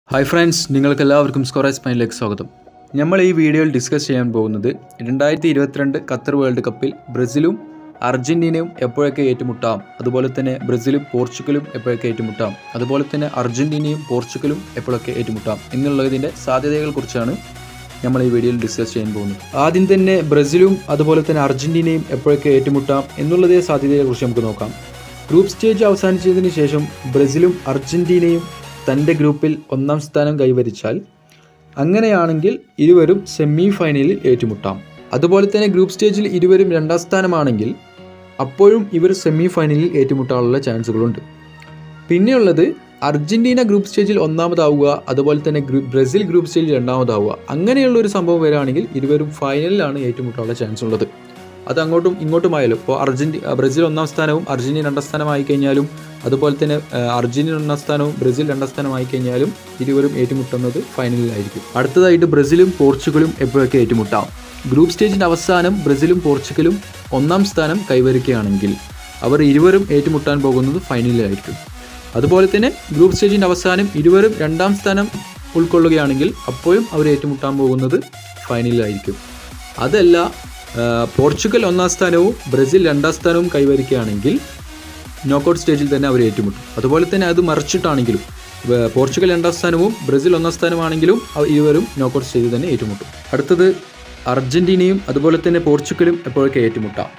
hi friends നിങ്ങൾക്ക് എല്ലാവർക്കും സ്കോറേജ് പൈനിലേക്ക് സ്വാഗതം നമ്മൾ ഈ വീഡിയോയിൽ ഡിസ്കസ് ചെയ്യാൻ പോകുന്നത് രണ്ടായിരത്തി ഇരുപത്തിരണ്ട് ഖത്തർ വേൾഡ് കപ്പിൽ ബ്രസീലും അർജന്റീനയും എപ്പോഴൊക്കെ ഏറ്റുമുട്ടാം അതുപോലെ തന്നെ ബ്രസീലും പോർച്ചുഗലും എപ്പോഴൊക്കെ ഏറ്റുമുട്ടാം അതുപോലെ തന്നെ അർജന്റീനയും പോർച്ചുഗലും എപ്പോഴൊക്കെ ഏറ്റുമുട്ടാം എന്നുള്ളതിൻ്റെ സാധ്യതകളെക്കുറിച്ചാണ് നമ്മൾ ഈ വീഡിയോയിൽ ഡിസ്കസ് ചെയ്യാൻ പോകുന്നത് ആദ്യം തന്നെ ബ്രസീലും അതുപോലെ തന്നെ അർജന്റീനയും എപ്പോഴൊക്കെ ഏറ്റുമുട്ടാം എന്നുള്ളതേ സാധ്യതയെക്കുറിച്ച് നമുക്ക് നോക്കാം ഗ്രൂപ്പ് സ്റ്റേജ് അവസാനിച്ചതിന് ശേഷം ബ്രസീലും അർജന്റീനയും തൻ്റെ ഗ്രൂപ്പിൽ ഒന്നാം സ്ഥാനം കൈവരിച്ചാൽ അങ്ങനെയാണെങ്കിൽ ഇരുവരും സെമി ഫൈനലിൽ ഏറ്റുമുട്ടാം അതുപോലെ തന്നെ ഗ്രൂപ്പ് സ്റ്റേജിൽ ഇരുവരും രണ്ടാം സ്ഥാനമാണെങ്കിൽ അപ്പോഴും ഇവർ സെമി ഫൈനലിൽ ഏറ്റുമുട്ടാനുള്ള ചാൻസുകളുണ്ട് പിന്നെയുള്ളത് അർജന്റീന ഗ്രൂപ്പ് സ്റ്റേജിൽ ഒന്നാമതാവുക അതുപോലെ തന്നെ ഗ്രൂ ബ്രസീൽ ഗ്രൂപ്പ് സ്റ്റേജിൽ രണ്ടാമതാവുക അങ്ങനെയുള്ള ഒരു സംഭവം വരികയാണെങ്കിൽ ഇരുവരും ഫൈനലിലാണ് ഏറ്റുമുട്ടാനുള്ള ചാൻസ് ഉള്ളത് അത് അങ്ങോട്ടും ഇങ്ങോട്ടുമായാലും ഇപ്പോൾ അർജന്റീന ബ്രസീൽ ഒന്നാം സ്ഥാനവും അർജന്റീന രണ്ടാം സ്ഥാനമായി കഴിഞ്ഞാലും അതുപോലെ തന്നെ ആ, അർജന്റീന ഒന്നാം സ്ഥാനവും ബ്രസീൽ രണ്ടാം സ്ഥാനമായി കഴിഞ്ഞാലും ഇരുവരും ഏറ്റുമുട്ടുന്നത് ഫൈനലിലായിരിക്കും അടുത്തതായിട്ട് ബ്രസീലും പോർച്ചുഗലും എപ്പോഴൊക്കെ ഏറ്റുമുട്ടാം ഗ്രൂപ്പ് സ്റ്റേജിൻ്റെ അവസാനം ബ്രസീലും പോർച്ചുഗലും ഒന്നാം സ്ഥാനം കൈവരിക്കുകയാണെങ്കിൽ അവർ ഇരുവരും ഏറ്റുമുട്ടാൻ പോകുന്നത് ഫൈനലിലായിരിക്കും അതുപോലെ തന്നെ ഗ്രൂപ്പ് സ്റ്റേജിൻ്റെ അവസാനം ഇരുവരും രണ്ടാം സ്ഥാനം ഉൾക്കൊള്ളുകയാണെങ്കിൽ അപ്പോഴും അവർ ഏറ്റുമുട്ടാൻ പോകുന്നത് ഫൈനലിലായിരിക്കും അതല്ല ആ, പോർച്ചുഗൽ ഒന്നാം സ്ഥാനവും ബ്രസീൽ രണ്ടാം സ്ഥാനവും കൈവരിക്കുകയാണെങ്കിൽ നോക്കൗട്ട് സ്റ്റേജിൽ തന്നെ അവർ ഏറ്റുമുട്ടും അതുപോലെ തന്നെ അത് മറിച്ചിട്ടാണെങ്കിലും വേ- പോർച്ചുഗൽ രണ്ടാം സ്ഥാനവും ബ്രസീൽ ഒന്നാം സ്ഥാനമാണെങ്കിലും അവ ഇരുവരും നോക്കൗട്ട് സ്റ്റേജിൽ തന്നെ ഏറ്റുമുട്ടും അടുത്തത് അർജന്റീനയും അതുപോലെ തന്നെ പോർച്ചുഗലും എപ്പോഴൊക്കെ ഏറ്റുമുട്ടാം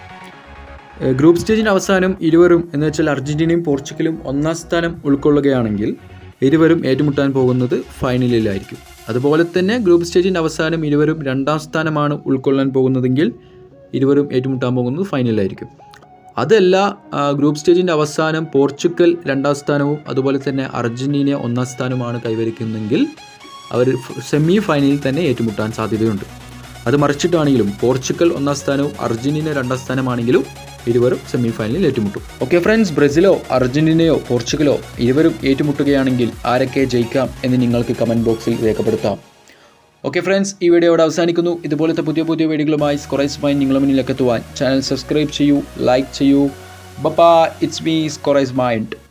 ഏഹ് ഗ്രൂപ്പ് സ്റ്റേജിന് അവസാനം ഇരുവരും എന്ന് വെച്ചാൽ അർജന്റീനയും പോർച്ചുഗലും ഒന്നാം സ്ഥാനം ഉൾക്കൊള്ളുകയാണെങ്കിൽ ഇരുവരും ഏറ്റുമുട്ടാൻ പോകുന്നത് ഫൈനലിലായിരിക്കും അതുപോലെ തന്നെ ഗ്രൂപ്പ് സ്റ്റേജിൻ്റെ അവസാനം ഇരുവരും രണ്ടാം സ്ഥാനമാണ് ഉൾക്കൊള്ളാൻ പോകുന്നതെങ്കിൽ ഇരുവരും ഏറ്റുമുട്ടാൻ പോകുന്നത് ഫൈനലിലായിരിക്കും അതല്ല ആ, ഗ്രൂപ്പ് സ്റ്റേജിൻ്റെ അവസാനം പോർച്ചുഗൽ രണ്ടാം സ്ഥാനവും അതുപോലെ തന്നെ അർജന്റീന ഒന്നാം സ്ഥാനവുമാണ് കൈവരിക്കുന്നതെങ്കിൽ അവർ സെമി ഫൈനലിൽ തന്നെ ഏറ്റുമുട്ടാൻ സാധ്യതയുണ്ട് അത് മറിച്ചിട്ടാണെങ്കിലും പോർച്ചുഗൽ ഒന്നാം സ്ഥാനവും അർജന്റീന രണ്ടാം സ്ഥാനമാണെങ്കിലും ഇരുവരും സെമി ഫൈനലിൽ ഏറ്റുമുട്ടും ഓക്കെ ഫ്രണ്ട്സ് ബ്രസീലോ അർജന്റീനയോ പോർച്ചുഗലോ ഇരുവരും ഏറ്റുമുട്ടുകയാണെങ്കിൽ ആരൊക്കെ ജയിക്കാം എന്ന് നിങ്ങൾക്ക് കമൻറ്റ് ബോക്സിൽ രേഖപ്പെടുത്താം ഓക്കെ ഫ്രണ്ട്സ് ഈ വീഡിയോ ഇവിടെ അവസാനിക്കുന്നു ഇതുപോലത്തെ പുതിയ പുതിയ വീഡിയോകളുമായി സ്കൊറൈസ് മൈൻഡ് നിങ്ങളുടെ മുന്നിലേക്ക് എത്തുവാൻ ചാനൽ സബ്സ്ക്രൈബ് ചെയ്യൂ ലൈക്ക് ചെയ്യൂ ബപ്പാ ഇറ്റ്സ് മീ സ്കൊറൈസ് മൈൻഡ്